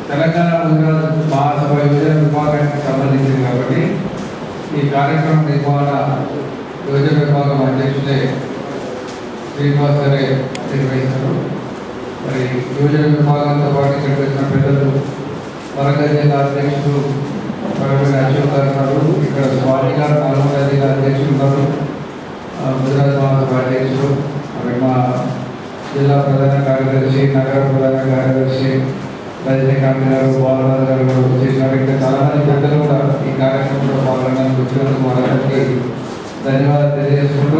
తెలంగాణ గుజరాత్ మహాసభ యువజన విభాగానికి సంబంధించింది కాబట్టి ఈ కార్యక్రమం నిర్వహణ యువజన విభాగం అధ్యక్షులే శ్రీనివాస్ గారే నిర్వహిస్తారు మరి యువజన విభాగంతో పాటు ఇక్కడికి వచ్చిన పెద్దలు వరంగల్ జిల్లా అధ్యక్షులు పరమైన అశోక్ గారు ఉన్నారు ఇక్కడ స్వామి గారు నల్గొండ జిల్లా అధ్యక్షులు ఉన్నారు ఆ, గుజరాత్ మహాసభ అధ్యక్షులు మరి మా జిల్లా ప్రధాన కార్యదర్శి నగర ప్రధాన కార్యదర్శి రజనీకాంత్ గారు బాలరాజు గారు కూడా వచ్చేసినారు ఇంకా చాలా మంది పెద్దలు కూడా ఈ కార్యక్రమంలో పాల్గొనడానికి వచ్చినందుకు వారందరికీ ధన్యవాదాలు తెలియజేసుకుంటూ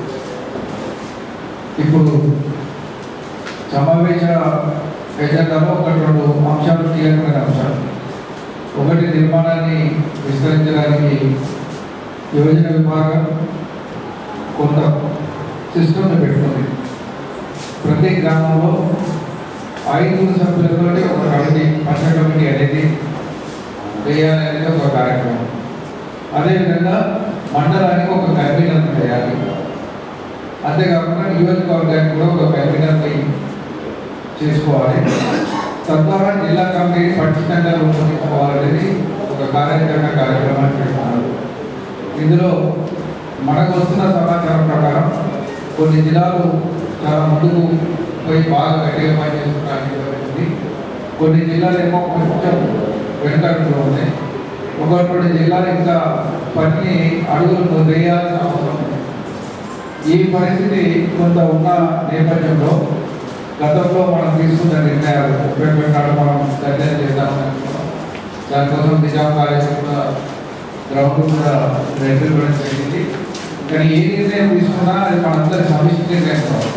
ఇప్పుడు సమావేశ ఎజెండాలో ఒకటి రెండు అంశాలు కీలకమైన అంశాలు ఒకటి నిర్మాణాన్ని విస్తరించడానికి యువజన విభాగం కొంత సిస్టమ్ని పెట్టుకుంది ప్రతి గ్రామంలో ఐదుగురు సభ్యులతో ఒక కమిటీ పంచ కమిటీ అనేది వేయాలనేది ఒక కార్యక్రమం అదేవిధంగా మండలానికి ఒక కన్వీనర్ చేయాలి అంతేకాకుండా నియోజకవర్గానికి కూడా ఒక కన్వీనర్ని చేసుకోవాలి తద్వారా జిల్లా కమిటీని పటిష్టంగా రూపొందించుకోవాలనేది ఒక కార్యాచరణ కార్యక్రమాన్ని పెడుతున్నారు ఇందులో మనకు వస్తున్న సమాచారం ప్రకారం కొన్ని జిల్లాలు చాలా ముందుకు పోయి బాగా గట్టిగా పనిచేస్తున్నారని జరుగుతుంది కొన్ని జిల్లాలు ఏమో కొంచెం వెనుకట్లో ఉన్నాయి ఒకటి రెండు జిల్లాలు ఇంకా పని అడుగులు వేయాల్సిన అవసరం ఉంది ఈ పరిస్థితి కొంత ఉన్న నేపథ్యంలో గతంలో మనం తీసుకున్న నిర్ణయాలు ముప్పై నాడు మనం నిర్ణయం చేద్దామని అనుకున్నాం దానికోసం నిజాం కాలేజ్ కూడా గ్రౌండ్ కూడా రెండు కూడా జరిగింది కానీ ఏ నిర్ణయం తీసుకున్నా అది మనందరి సమిష్టి నిర్ణయం కావాలి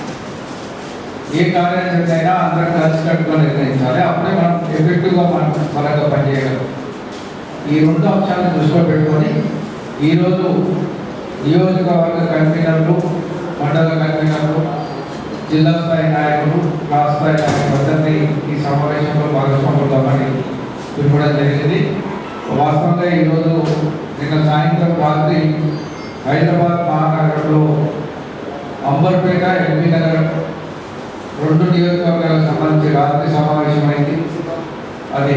ఏ కార్యాచరణ అయినా అందరం కలిసికట్టుగా నిర్ణయించాలి అప్పుడే మనం ఎఫెక్టివ్గా మనం బలంగా పనిచేయగలం ఈ రెండు అంశాలను దృష్టిలో పెట్టుకొని ఈరోజు నియోజకవర్గ కన్వీనర్లు మండల కన్వీనర్లు జిల్లా స్థాయి నాయకులు రాష్ట్ర స్థాయి నాయకులు అందరినీ ఈ సమావేశంలో భాగస్వాములమని పిలవడం జరిగింది వాస్తవంగా ఈరోజు నిన్న సాయంత్రం రాత్రి హైదరాబాద్ మహానగరంలో అంబర్పేట ఎల్బీ నగర్ రెండు నియోజకవర్గాలకు సంబంధించి రాత్రి సమావేశం అయింది అది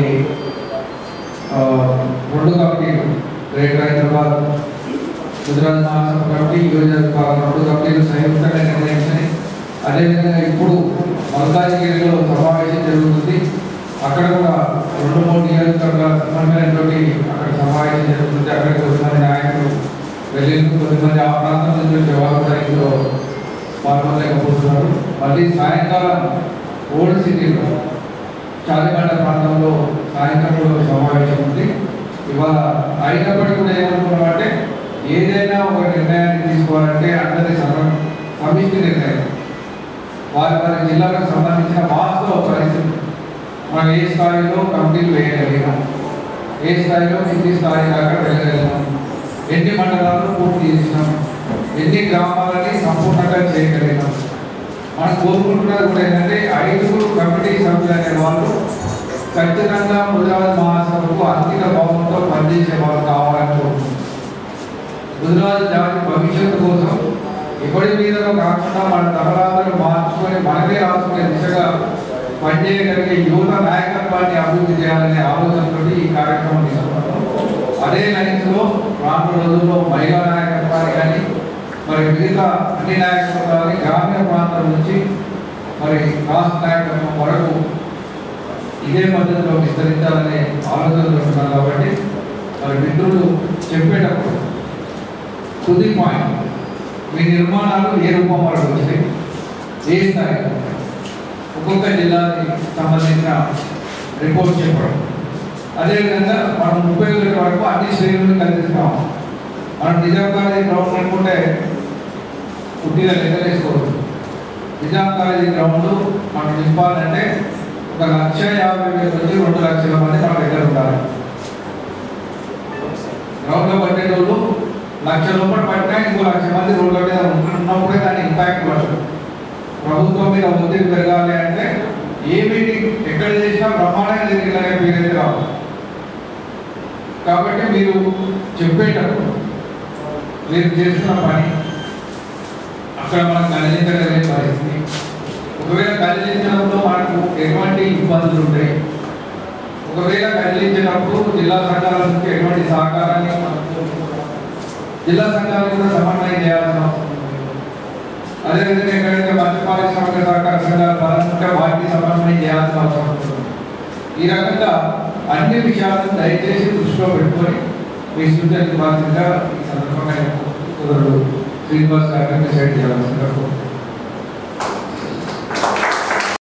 ఆ, రెండు కమిటీలు గ్రేటర్ హైదరాబాద్ గుజరాత్ మహాసభ కమిటీ యువజన విభాగం రెండు కమిటీలు సంయుక్తంగా నిర్ణయించాయి అదేవిధంగా ఇప్పుడు మల్కాజిగిరిలో సమావేశం జరుగుతుంది అక్కడ కూడా రెండు మూడు నియోజకవర్గాల సమన్వయంతో అక్కడ సమావేశం జరుగుతుంది అక్కడికి కొద్దిమంది నాయకులు వెళ్ళేందుకు కొద్దిమంది ఆ ప్రాంతం నుంచి వచ్చే వాళ్ళు కూడా ఇందులో పాల్గొనలేకపోతున్నారు మళ్ళీ సాయంకాలం ఓల్డ్ సిటీలో చాలిగడ్డ ప్రాంతంలో సాయంత్రంలో సమావేశం ఉంది ఇవాళ అయినప్పటికీ కూడా ఏమనుకున్నామంటే ఏదైనా ఒక నిర్ణయాన్ని తీసుకోవాలంటే అందరి సమ సమిష్టి నిర్ణయం వారి వారి జిల్లాలకు సంబంధించిన వాస్తవ పరిస్థితి మనం ఏ స్థాయిలో కమిటీలు వేయగలిగాం ఏ స్థాయిలో కింది స్థాయి దాకా వెళ్ళగలిగాం ఎన్ని మండలాలను పూర్తి చేసినాం ఎన్ని గ్రామాలని సంపూర్ణంగా చేయగలిగాం మనం కోరుకుంటున్నది కూడా ఏంటంటే ఐదుగురు కమిటీ సభ్యులు అనే వాళ్ళు ఖచ్చితంగా గుజరాత్ మహాసభకు అంకిత భావంతో పనిచేసే వాళ్ళు కావాలని కోరుకుంటున్నాం గుజరాత్ జాతి భవిష్యత్తు కోసం ఎవరి మీదనో కాకుండా మన తలరాతలు మార్చుకొని మనమే రాసుకునే దిశగా పనిచేయగలిగే యువత నాయకత్వాన్ని అభివృద్ధి చేయాలనే ఆలోచనతో ఈ కార్యక్రమం తీసుకున్నాం అదే లైన్స్లో రాను రోజుల్లో మహిళా నాయకత్వాన్ని కానీ మరి మిగతా అన్ని నాయకత్వాన్ని గ్రామీణ ప్రాంతం నుంచి మరి రాష్ట్ర నాయకత్వం వరకు ఇదే పద్ధతిలో విస్తరించాలనే ఆలోచనలు ఉంటున్నాం కాబట్టి మరి మిత్రులు చెప్పేటప్పుడు తుది పాయింట్ మీ నిర్మాణాలు ఏ రూపం వరకు వచ్చాయి ఏ స్థాయి ఒక్కొక్క జిల్లాకి సంబంధించిన రిపోర్ట్ చెప్పడం అదేవిధంగా మనం ముప్పై ఒకటి వరకు అన్ని శ్రేణులు కల్పిస్తాం మనం నిజాం కాలేజీ గ్రౌండ్ అనుకుంటే పుట్టిన లెక్కలేసుకోవచ్చు నిజాం కాలేజీ గ్రౌండ్ మనం నింపాలంటే ఒక లక్ష యాభై వేల నుంచి రెండు లక్షల మంది మన దగ్గర ఉండాలి గ్రౌండ్లో పట్టేటోళ్ళు లక్ష రూపాయలు పట్టినా ఇంకో లక్ష మంది రోడ్ల మీద ఉన్నప్పుడే దాని ఇంపాక్ట్ పడుతుంది ప్రభుత్వం మీద ఒత్తిడి పెరగాలి అంటే ఏ మీటింగ్ ఎక్కడ చేసినా బ్రహ్మాండంగా జరిగిందనే పేరైతే రావు కాబట్టి మీరు చెప్పేటప్పుడు మీరు చేస్తున్న పని అక్కడ మనం కలిగించగలిగే పరిస్థితి ఒకవేళ కలిగించడంలో మనకు ఎటువంటి ఇబ్బందులు ఉంటాయి ఒకవేళ కదిలించినప్పుడు జిల్లా సంఘాల నుంచి ఎటువంటి సహకారాన్ని జిల్లా సంఘాలు కూడా సమన్వయం చేయాల్సిన అవసరం ఉంది. అదేవిధంగా ఎక్కడైతే మత్స్య పారిశ్రామిక సహకార సంఘాలు బలంగా వాటిని సమన్వయం చేయాల్సిన అవసరం ఉంటుంది ఈ రకంగా అన్ని విషయాలను దయచేసి దృష్టిలో పెట్టుకొని మీ సూచన బాధ్యతగా ఈ సందర్భంగా సోదరుడు శ్రీనివాస్ గారిని డిసైడ్ చేయాల్సిందిగా కోరుతున్నాను.